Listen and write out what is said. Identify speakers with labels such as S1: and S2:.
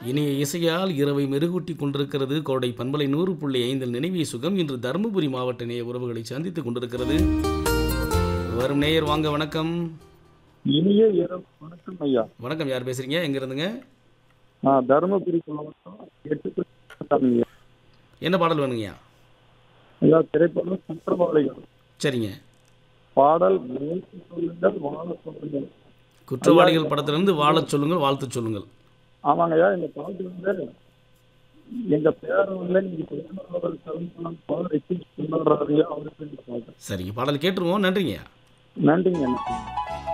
S1: இனிய இசையால் இரவை மெருகூட்டி கொண்டிருக்கிறது கோடை பண்பலை நூறு புள்ளி ஐந்தில் நினைவே சுகம் இன்று தருமபுரி மாவட்ட நேய உறவுகளை சந்தித்துக் கொண்டிருக்கிறது வரும் நேயர் வாங்க வணக்கம்
S2: இனிய இரவு வணக்கம் ஐயா
S1: வணக்கம் யார் பேசுறீங்க எங்க இருந்துங்க
S2: நான் தருமபுரி மாவட்டம் எட்டு ஐயா
S1: என்ன பாடல் வேணுங்கய்யா
S2: ஐயா திரைப்படம் குற்றவாளிகள்
S1: சரிங்க
S2: பாடல் நேற்று சொல்லுங்கள் வாழ சொல்லுங்கள்
S1: குற்றவாளிகள் படத்திலிருந்து வாழச் சொல்லுங்கள் வாழ்த்து சொல்லுங்கள்
S2: ஆமாங்க ஐயா இந்த பாட்டு வந்து எங்க பேரன்ல நீங்க பதினோராவது தலைமுறை பாட ரிப்பீட் சொன்னாரு அவருக்கு இந்த பாட்டு
S1: சரிங்க பாடல் கேட்டுருவோம் நன்றிங்கய்யா
S2: நன்றிங்க நன்றி